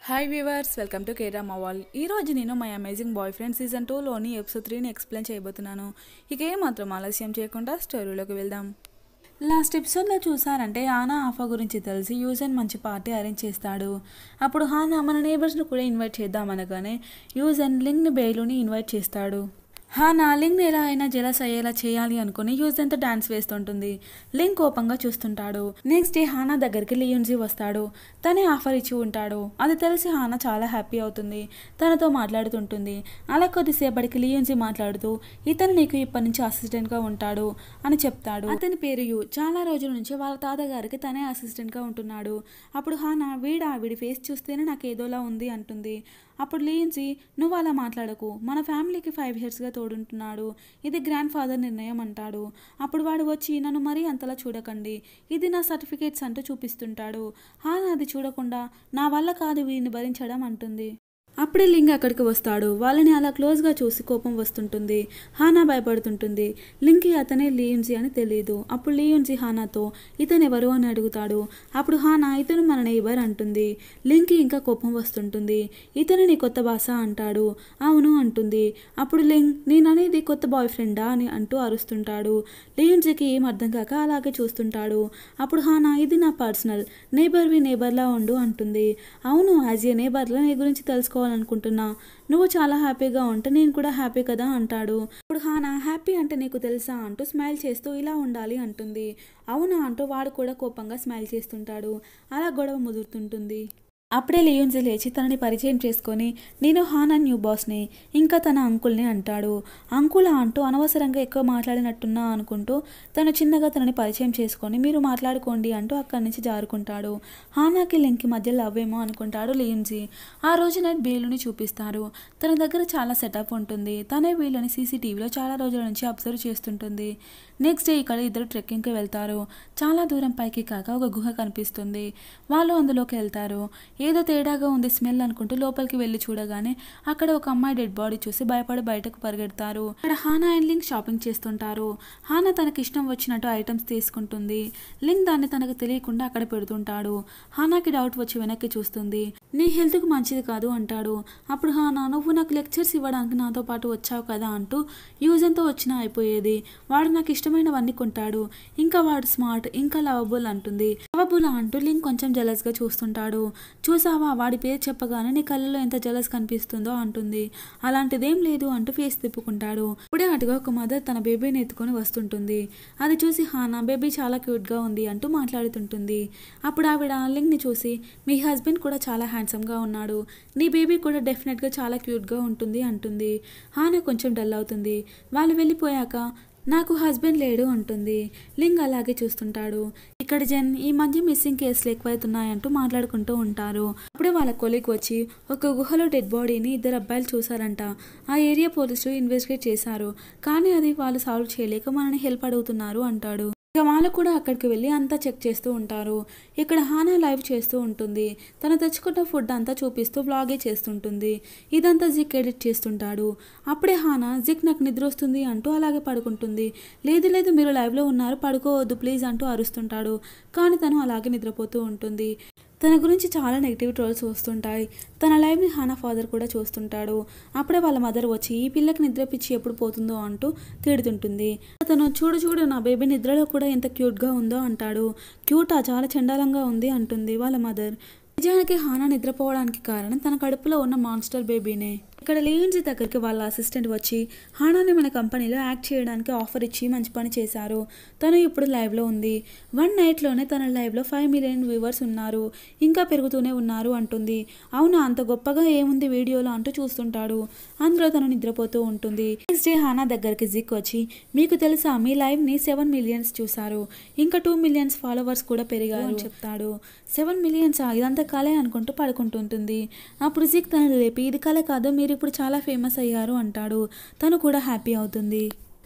hi viewers welcome to కేరా మవాల్ ఈ రోజు నేను my amazing boyfriend season టూలోని ఎపిసోడ్ త్రీని ఎక్స్ప్లెయిన్ చేయబోతున్నాను ఇక ఏమాత్రం ఆలస్యం చేయకుండా స్టోరీలోకి వెళ్దాం లాస్ట్ ఎపిసోడ్లో చూసారంటే ఆనా ఆఫా గురించి తెలిసి యూజన్ మంచి పార్టీ అరేంజ్ చేస్తాడు అప్పుడు హానా మన నేబర్స్ని కూడా ఇన్వైట్ చేద్దామనగానే యూజన్ లింగ్ని బేలుని ఇన్వైట్ చేస్తాడు హానా లింగ్ని ఎలా అయినా జలస్ అయ్యేలా చేయాలి అనుకుని యూజన్తో డాన్స్ వేస్తుంటుంది లింగ్ కోపంగా చూస్తుంటాడు నెక్స్ట్ డే హానా దగ్గరికి లియున్జీ వస్తాడు తనే ఆఫర్ ఇచ్చి ఉంటాడు అది తెలిసి హానా చాలా హ్యాపీ అవుతుంది తనతో మాట్లాడుతుంటుంది అలా కొద్దిసేపటికి లియున్జీ మాట్లాడుతూ ఇతను నీకు ఇప్పటి నుంచి అసిస్టెంట్గా ఉంటాడు అని చెప్తాడు అతని పేరు యు చాలా రోజుల నుంచి వాళ్ళ తాతగారికి తనే అసిస్టెంట్గా ఉంటున్నాడు అప్పుడు హానా వీడా వీడి ఫేస్ చూస్తేనే నాకు ఏదోలా ఉంది అంటుంది అప్పుడు లియన్సీ నువ్వు అలా మాట్లాడకు మన ఫ్యామిలీకి ఫైవ్ ఇయర్స్గా తోడుంటున్నాడు ఇది గ్రాండ్ ఫాదర్ నిర్ణయం అంటాడు అప్పుడు వాడు వచ్చి నన్ను మరీ అంతలా చూడకండి ఇది నా సర్టిఫికేట్స్ అంటూ చూపిస్తుంటాడు హానా అది చూడకుండా నా వల్ల కాదు వీడిని భరించడం అంటుంది అప్పుడే లింగ్ అక్కడికి వస్తాడు వాళ్ళని అలా క్లోజ్గా చూసి కోపం వస్తుంటుంది హానా భయపడుతుంటుంది లింగ్కి అతనే లియున్జీ అని తెలియదు అప్పుడు లియున్జీ హానాతో ఇతను ఎవరు అని అడుగుతాడు అప్పుడు హానా ఇతను మన నైబర్ అంటుంది లింగ్కి ఇంకా కోపం వస్తుంటుంది ఇతను నీ కొత్త భాష అంటాడు అవును అంటుంది అప్పుడు లింగ్ నేననేది కొత్త బాయ్ ఫ్రెండా అని అంటూ అరుస్తుంటాడు లియున్జీకి ఏం అర్థం కాక అలాగే చూస్తుంటాడు అప్పుడు హానా ఇది నా పర్సనల్ నేబర్వి నేబర్లా ఉండు అంటుంది అవును యాజ్ ఏ నేబర్లా నీ గురించి తెలుసుకోవాలనుకుంటున్నా నువ్వు చాలా హ్యాపీగా ఉంటే నేను కూడా హ్యాపీ కదా అంటాడు ఇప్పుడు హానా హ్యాపీ అంటే నీకు తెలుసా అంటూ స్మైల్ చేస్తూ ఇలా ఉండాలి అంటుంది అవునా అంటూ వాడు కూడా కోపంగా స్మైల్ చేస్తుంటాడు అలా గొడవ ముదురుతుంటుంది అప్పుడే లియోన్జీ లేచి తనని పరిచయం చేసుకొని నేను హానా న్యూ బాస్ని ఇంకా తన అంకుల్ని అంటాడు అంకుల్ అంటూ అనవసరంగా ఎక్కువ మాట్లాడినట్టున్నా అనుకుంటూ తను చిన్నగా తనని పరిచయం చేసుకొని మీరు మాట్లాడుకోండి అంటూ అక్కడి నుంచి జారుకుంటాడు హానాకి లింక్కి మధ్య లవ్ ఏమో అనుకుంటాడు లియోన్జీ ఆ రోజు నైట్ బీలుని చూపిస్తారు తన దగ్గర చాలా సెటప్ ఉంటుంది తనే వీళ్ళని సీసీటీవీలో చాలా రోజుల నుంచి అబ్జర్వ్ చేస్తుంటుంది నెక్స్ట్ డే ఇక్కడ ఇద్దరు ట్రెక్కింగ్కి వెళ్తారు చాలా దూరం పైకి కాక ఒక గుహ కనిపిస్తుంది వాళ్ళు అందులోకి వెళ్తారు ఏదో తేడాగా ఉంది స్మెల్ అనుకుంటూ లోపలికి వెళ్ళి చూడగానే అక్కడ ఒక అమ్మాయి డెడ్ బాడీ చూసి భయపడి బయటకు పరిగెడతారు అక్కడ హానా అండ్ లింక్ షాపింగ్ చేస్తుంటారు హానా తనకి ఇష్టం వచ్చినట్టు ఐటమ్స్ తీసుకుంటుంది లింక్ దాన్ని తనకు తెలియకుండా అక్కడ పెడుతుంటాడు హానాకి డౌట్ వచ్చి వెనక్కి చూస్తుంది నీ హెల్త్కి మంచిది కాదు అంటాడు అప్పుడు హానా నువ్వు నాకు లెక్చర్స్ ఇవ్వడానికి నాతో పాటు వచ్చావు కదా అంటూ యూజన్తో వచ్చినా అయిపోయేది వాడు నాకు ఇష్టమైనవన్నీ కొంటాడు ఇంకా వాడు స్మార్ట్ ఇంకా లవబుల్ అంటుంది లవబుల్ అంటూ లింక్ కొంచెం జలస్గా చూస్తుంటాడు చూసావా వాడి పేరు చెప్పగానే నీ కళ్ళలో ఎంత జలస్ కనిపిస్తుందో అంటుంది అలాంటిదేం లేదు అంటూ ఫేస్ తిప్పుకుంటాడు ఇప్పుడే అటుగా ఒక మదర్ తన బేబీని ఎత్తుకొని వస్తుంటుంది అది చూసి హానా బేబీ చాలా క్యూట్గా ఉంది అంటూ మాట్లాడుతుంటుంది అప్పుడు ఆవిడ లింక్ని చూసి మీ హస్బెండ్ కూడా చాలా హ్యాండ్సమ్గా ఉన్నాడు నీ బేబీ కూడా డెఫినెట్గా చాలా క్యూట్గా ఉంటుంది అంటుంది హానా కొంచెం డల్ అవుతుంది వాళ్ళు వెళ్ళిపోయాక నాకు హస్బెండ్ లేడు అంటుంది లింగ్ అలాగే చూస్తుంటాడు ఇక్కడ జన్ ఈ మధ్య మిస్సింగ్ కేసులు ఎక్కువైతున్నాయంటూ మాట్లాడుకుంటూ ఉంటారు అప్పుడే వాళ్ళ కొలిక్ వచ్చి ఒక గుహలో డెడ్ బాడీని ఇద్దరు అబ్బాయిలు చూసారంట ఆ ఏరియా పోలీసులు ఇన్వెస్టిగేట్ చేశారు కానీ అది వాళ్ళు సాల్వ్ చేయలేక మనని హెల్ప్ అడుగుతున్నారు అంటాడు ఇక వాళ్ళు కూడా అక్కడికి వెళ్ళి అంతా చెక్ చేస్తూ ఉంటారు ఇక్కడ హానా లైవ్ చేస్తూ ఉంటుంది తను తెచ్చుకున్న ఫుడ్ అంతా చూపిస్తూ బ్లాగే చేస్తుంటుంది ఇదంతా జిక్ ఎడిట్ చేస్తుంటాడు అప్పుడే హానా జిక్ నాకు నిద్ర వస్తుంది అంటూ అలాగే పడుకుంటుంది లేదు లేదు మీరు లైవ్లో ఉన్నారు పడుకోవద్దు ప్లీజ్ అంటూ అరుస్తుంటాడు కానీ తను అలాగే నిద్రపోతూ ఉంటుంది తన గురించి చాలా నెగిటివ్ ట్రోల్స్ వస్తుంటాయి తన లైఫ్ని హానా ఫాదర్ కూడా చూస్తుంటాడు అప్పుడే వాళ్ళ మదర్ వచ్చి ఈ పిల్లకి నిద్ర పిచ్చి ఎప్పుడు పోతుందో అంటూ తిడుతుంటుంది అతను చూడు చూడు నా బేబీ నిద్రలో కూడా ఎంత క్యూట్గా ఉందో అంటాడు క్యూటా చాలా చండాలంగా ఉంది అంటుంది వాళ్ళ మదర్ నిజానికి హానా నిద్రపోవడానికి కారణం తన కడుపులో ఉన్న మాన్స్టర్ బేబీనే ఇక్కడ లియన్జీ దగ్గరికి వాళ్ళ అసిస్టెంట్ వచ్చి హానాని మన కంపెనీలో యాక్ట్ చేయడానికి ఆఫర్ ఇచ్చి మంచి పని చేశారు తను ఇప్పుడు లైవ్లో ఉంది వన్ నైట్లోనే తన లైవ్లో ఫైవ్ మిలియన్ వ్యూవర్స్ ఉన్నారు ఇంకా పెరుగుతూనే ఉన్నారు అంటుంది అవునా అంత గొప్పగా ఏముంది వీడియోలో అంటూ చూస్తుంటాడు అందులో తను నిద్రపోతూ ఉంటుంది నెక్స్ట్ డే హానా దగ్గరికి జిక్ వచ్చి మీకు తెలుసా మీ లైవ్ని సెవెన్ మిలియన్స్ చూశారు ఇంకా టూ మిలియన్స్ ఫాలోవర్స్ కూడా పెరిగారు అని చెప్తాడు సెవెన్ మిలియన్స్ ఇదంతా కలే అనుకుంటూ పడుకుంటుంటుంది అప్పుడు జిక్ తనని లేపి ఇది కళ కాదు మీరు ఇప్పుడు చాలా ఫేమస్ అయ్యారు అంటాడు తను కూడా హ్యాపీ అవుతుంది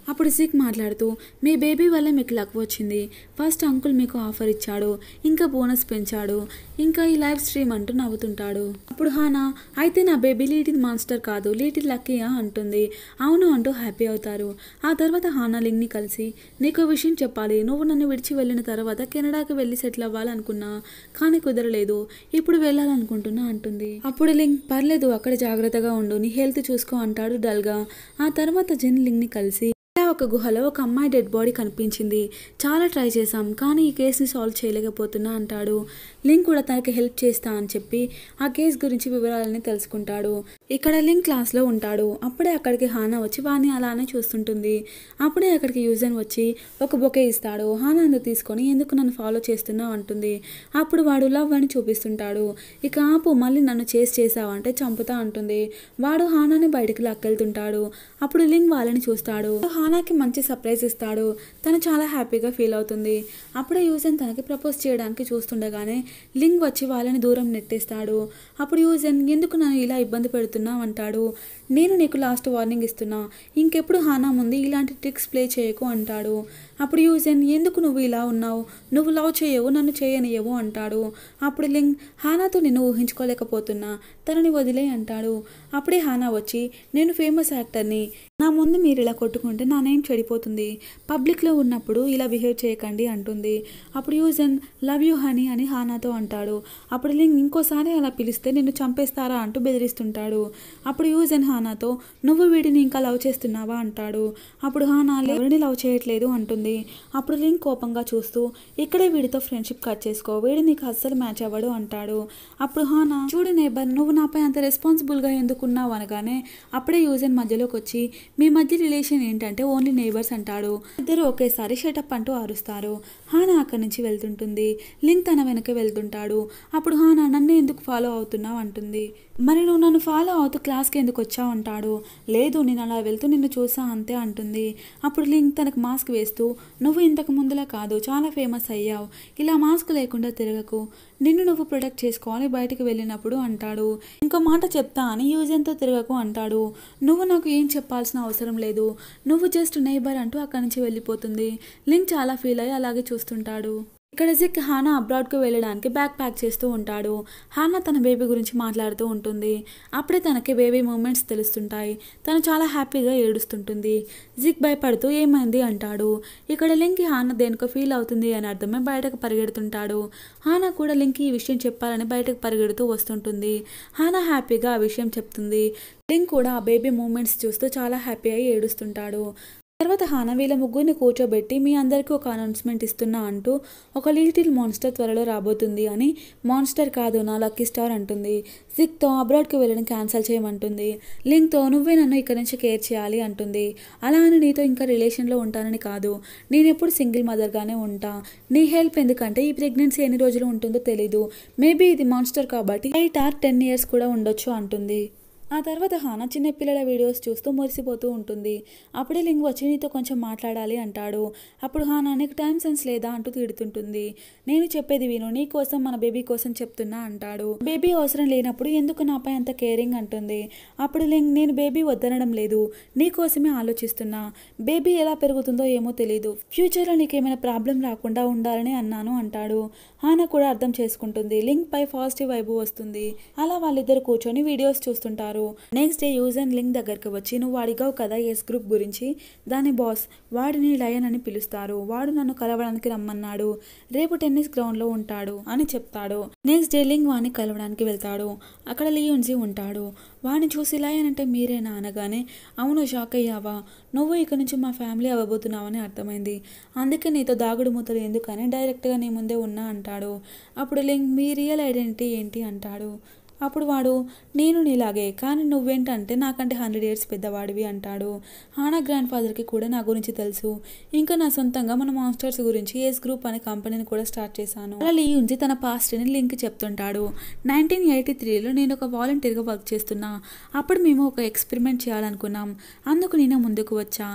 అప్పుడు సిక్ మాట్లాడుతూ మీ బేబీ వల్ల మీకు లక్ వచ్చింది ఫస్ట్ అంకుల్ మీకు ఆఫర్ ఇచ్చాడు ఇంకా బోనస్ పెంచాడు ఇంకా ఈ లైవ్ స్ట్రీమ్ అంటూ నవ్వుతుంటాడు అప్పుడు హానా అయితే నా బేబీ లీటిల్ మాన్స్టర్ కాదు లీటిల్ లక్కీయా అంటుంది అవును అంటూ హ్యాపీ అవుతారు ఆ తర్వాత హానా లింగ్ని కలిసి నీకు విషయం చెప్పాలి నువ్వు నన్ను విడిచి వెళ్ళిన తర్వాత కెనడాకి వెళ్ళి సెటిల్ అవ్వాలనుకున్నా కానీ కుదరలేదు ఇప్పుడు వెళ్ళాలనుకుంటున్నా అంటుంది అప్పుడు లింగ్ పర్లేదు అక్కడ జాగ్రత్తగా ఉండు నీ హెల్త్ చూసుకో అంటాడు డల్గా ఆ తర్వాత జెన్ లింగ్ని కలిసి ఇలా ఒక గుహలో ఒక అమ్మాయి డెడ్ బాడీ కనిపించింది చాలా ట్రై చేశాం కానీ ఈ కేసుని సాల్వ్ చేయలేకపోతున్నా అంటాడు లింక్ కూడా తనకి హెల్ప్ చేస్తా అని చెప్పి ఆ కేసు గురించి వివరాలని తెలుసుకుంటాడు ఇక్కడ లింక్ క్లాస్లో ఉంటాడు అప్పుడే అక్కడికి హానా వచ్చి వాణ్ణి అలానే చూస్తుంటుంది అప్పుడే అక్కడికి యూజన్ వచ్చి ఒక బొకే ఇస్తాడు హానా అందుకు తీసుకొని ఎందుకు నన్ను ఫాలో చేస్తున్నావు అంటుంది అప్పుడు వాడు లవ్ అని చూపిస్తుంటాడు ఇక ఆపు మళ్ళీ నన్ను చేసి చేసావు అంటే చంపుతా అంటుంది వాడు హానాని బయటికి లాక్కెళ్తుంటాడు అప్పుడు లింక్ వాళ్ళని చూస్తాడు హానాకి మంచి సర్ప్రైజ్ ఇస్తాడు తను చాలా హ్యాపీగా ఫీల్ అవుతుంది అప్పుడే యూజన్ తనకి ప్రపోజ్ చేయడానికి చూస్తుండగానే లింక్ వచ్చి వాళ్ళని దూరం నెట్టేస్తాడు అప్పుడు యూజన్ ఎందుకు నన్ను ఇలా ఇబ్బంది పెడుతున్నావు అంటాడు నేను నీకు లాస్ట్ వార్నింగ్ ఇస్తున్నా ఇంకెప్పుడు హానా ముందు ఇలాంటి ట్రిక్స్ ప్లే చేయకు అంటాడు అప్పుడు యూజన్ ఎందుకు నువ్వు ఇలా ఉన్నావు నువ్వు లవ్ చేయవు నన్ను చేయనియవు అంటాడు అప్పుడు లింగ్ హానాతో నిన్ను ఊహించుకోలేకపోతున్నా తనని వదిలే అంటాడు అప్పుడే హానా వచ్చి నేను ఫేమస్ యాక్టర్ని నా ముందు మీరు ఇలా కొట్టుకుంటే నా నేమ్ చెడిపోతుంది పబ్లిక్లో ఉన్నప్పుడు ఇలా బిహేవ్ చేయకండి అంటుంది అప్పుడు యూజన్ లవ్ యూ హనీ అని హానాతో అంటాడు అప్పుడు లింగ్ ఇంకోసారి అలా పిలిస్తే నిన్ను చంపేస్తారా అంటూ బెదిరిస్తుంటాడు అప్పుడు యూజన్ హానాతో నువ్వు వీడిని ఇంకా లవ్ చేస్తున్నావా అంటాడు అప్పుడు హానా ఎవరిని లవ్ చేయట్లేదు అంటుంది అప్పుడు లింక్ కోపంగా చూస్తూ ఇక్కడే వీడితో ఫ్రెండ్షిప్ కట్ చేసుకో వీడి నీకు అస్సలు మ్యాచ్ అవ్వడు అంటాడు అప్పుడు హానా చూడు నేబర్ నువ్వు నాపై అంత రెస్పాన్సిబుల్గా ఎందుకున్నావు అనగానే అప్పుడే యూజన్ మధ్యలోకి వచ్చి మీ మధ్య రిలేషన్ ఏంటంటే ఓన్లీ నేబర్స్ అంటాడు ఇద్దరు ఒకేసారి షటప్ అంటూ అరుస్తారు హానా అక్కడి నుంచి వెళ్తుంటుంది లింక్ తన వెనక వెళ్తుంటాడు అప్పుడు హానా నన్ను ఎందుకు ఫాలో అవుతున్నావు అంటుంది మరి నువ్వు నన్ను ఫాలో అవుతూ క్లాస్కి ఎందుకు వచ్చావు అంటాడు లేదు నేను అలా వెళ్తూ నిన్ను చూసా అంతే అంటుంది అప్పుడు లింక్ తనకు మాస్క్ వేస్తూ నువ్వు ఇంతకు ముందులా కాదు చాలా ఫేమస్ అయ్యావు ఇలా మాస్క్ లేకుండా తిరగకు నిన్ను నువ్వు ప్రొటెక్ట్ చేసుకోవాలి బయటకు వెళ్ళినప్పుడు అంటాడు ఇంకో మాట చెప్తా అని యూజన్తో తిరగకు అంటాడు నువ్వు నాకు ఏం చెప్పాల్సిన అవసరం లేదు నువ్వు జస్ట్ నైబర్ అంటూ అక్కడి నుంచి వెళ్ళిపోతుంది లింక్ చాలా ఫీల్ అయ్యి అలాగే చూస్తుంటాడు ఇక్కడ జిక్ హానా అబ్రాడ్కు వెళ్ళడానికి బ్యాగ్ ప్యాక్ చేస్తూ ఉంటాడు హానా తన బేబీ గురించి మాట్లాడుతూ ఉంటుంది అప్పుడే తనకి బేబీ మూమెంట్స్ తెలుస్తుంటాయి తను చాలా హ్యాపీగా ఏడుస్తుంటుంది జిక్ భయపడుతూ ఏమైంది అంటాడు ఇక్కడ లింక్ హానా దేనికో ఫీల్ అవుతుంది అని అర్థమై బయటకు పరిగెడుతుంటాడు హానా కూడా లింక్ ఈ విషయం చెప్పాలని బయటకు పరిగెడుతూ వస్తుంటుంది హానా హ్యాపీగా ఆ విషయం చెప్తుంది లింక్ కూడా ఆ బేబీ మూమెంట్స్ చూస్తూ చాలా హ్యాపీ అయి ఏడుస్తుంటాడు తర్వాత హానా వీళ్ళ ముగ్గురిని కూర్చోబెట్టి మీ అందరికీ ఒక అనౌన్స్మెంట్ ఇస్తున్నా అంటూ ఒక లిటిల్ మాన్స్టర్ త్వరలో రాబోతుంది అని మాన్స్టర్ కాదు నా లక్కీ స్టార్ అంటుంది జిక్తో అబ్రాడ్కి వెళ్ళడం క్యాన్సిల్ చేయమంటుంది లింక్తో నువ్వే నన్ను ఇక్కడ నుంచి కేర్ చేయాలి అంటుంది అలా అని నీతో ఇంకా రిలేషన్లో ఉంటానని కాదు నేను ఎప్పుడు సింగిల్ మదర్గానే ఉంటా నీ హెల్ప్ ఎందుకంటే ఈ ప్రెగ్నెన్సీ ఎన్ని రోజులు ఉంటుందో తెలీదు మేబీ ఇది మాన్స్టర్ కాబట్టి ఎయిట్ ఆర్ టెన్ ఇయర్స్ కూడా ఉండొచ్చు అంటుంది ఆ తర్వాత హానా చిన్నపిల్లల వీడియోస్ చూస్తూ మురిసిపోతూ ఉంటుంది అప్పుడే లింగ్ వచ్చి నీతో కొంచెం మాట్లాడాలి అంటాడు అప్పుడు హానా నీకు టైం సెన్స్ లేదా అంటూ తిడుతుంటుంది నేను చెప్పేది విను నీ కోసం మన బేబీ కోసం చెప్తున్నా అంటాడు బేబీ అవసరం లేనప్పుడు ఎందుకు నాపై అంత కేరింగ్ అంటుంది అప్పుడు లింగ్ నేను బేబీ వద్దనడం లేదు నీ కోసమే ఆలోచిస్తున్నా బేబీ ఎలా పెరుగుతుందో ఏమో తెలియదు ఫ్యూచర్లో నీకేమైనా ప్రాబ్లం రాకుండా ఉండాలని అన్నాను అంటాడు హానా కూడా అర్థం చేసుకుంటుంది లింక్ పై పాజిటివ్ వైబు వస్తుంది అలా వాళ్ళిద్దరు కూర్చొని వీడియోస్ చూస్తుంటారు నెక్స్ట్ డే యూజ్ అండ్ లింక్ దగ్గరికి వచ్చి నువ్వు అడిగావు కదా ఎస్ గ్రూప్ గురించి దాని బాస్ వాడిని లయన్ అని పిలుస్తారు వాడు నన్ను కలవడానికి రమ్మన్నాడు రేపు టెన్నిస్ గ్రౌండ్ లో ఉంటాడు అని చెప్తాడు నెక్స్ట్ డే లింక్ వాడిని కలవడానికి వెళ్తాడు అక్కడ లియోన్జీ ఉంటాడు వాడిని చూసి లయన్ అంటే మీరేనా అనగానే అవును షాక్ అయ్యావా నువ్వు ఇక నుంచి మా ఫ్యామిలీ అవ్వబోతున్నావని అర్థమైంది అందుకే నీతో దాగుడు మూతలు ఎందుకని డైరెక్ట్గా నీ ముందే ఉన్నా అంటాడు అప్పుడు లింక్ మీ రియల్ ఐడెంటిటీ ఏంటి అంటాడు అప్పుడు వాడు నేను నీలాగే కానీ నువ్వేంటంటే నాకంటే హండ్రెడ్ ఇయర్స్ పెద్దవాడివి అంటాడు హానా గ్రాండ్ ఫాదర్కి కూడా నా గురించి తెలుసు ఇంకా నా సొంతంగా మన మాస్టర్స్ గురించి ఏస్ గ్రూప్ అనే కంపెనీని కూడా స్టార్ట్ చేశాను అలా లీ ఉంచి తన పాస్ట్ని లింక్ చెప్తుంటాడు నైన్టీన్ ఎయిటీ త్రీలో నేను ఒక వాలంటీర్గా వర్క్ చేస్తున్నా అప్పుడు మేము ఒక ఎక్స్పెరిమెంట్ చేయాలనుకున్నాం అందుకు నేను ముందుకు వచ్చా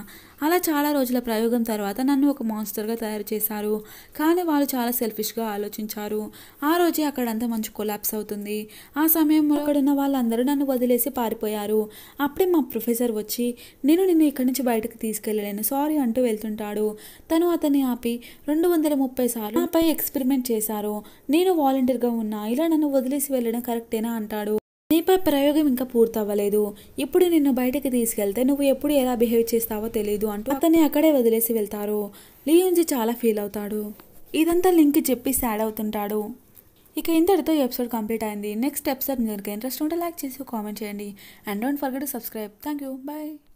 అలా చాలా రోజుల ప్రయోగం తర్వాత నన్ను ఒక మాన్స్టర్గా తయారు చేశారు కానీ వాళ్ళు చాలా సెల్ఫిష్గా ఆలోచించారు ఆ రోజే అక్కడంతా మంచి కొలాప్స్ అవుతుంది ఆ సమయంలో అక్కడున్న వాళ్ళందరూ నన్ను వదిలేసి పారిపోయారు అప్పుడే మా ప్రొఫెసర్ వచ్చి నేను నిన్ను ఇక్కడి నుంచి బయటకు తీసుకెళ్ళలేను సారీ అంటూ వెళ్తుంటాడు తను అతన్ని ఆపి రెండు వందల ముప్పై సార్లు నాపై ఎక్స్పెరిమెంట్ చేశారు నేను వాలంటీర్గా ఉన్నా ఇలా నన్ను వదిలేసి వెళ్ళడం కరెక్టేనా అంటాడు నీపై ప్రయోగం ఇంకా పూర్తవ్వలేదు ఇప్పుడు నిన్ను బయటకి తీసుకెళ్తే నువ్వు ఎప్పుడు ఎలా బిహేవ్ చేస్తావో తెలియదు అంటూ అతన్ని అక్కడే వదిలేసి వెళ్తారు లియోన్జీ చాలా ఫీల్ అవుతాడు ఇదంతా లింక్ చెప్పి సాడ్ అవుతుంటాడు ఇక ఇంతటితో ఈ ఎపిసోడ్ కంప్లీట్ అయింది నెక్స్ట్ ఎపిసోడ్ మీకు ఇంట్రెస్ట్ ఉంటే లైక్ చేసి కామెంట్ చేయండి and don't forget subscribe thank you bye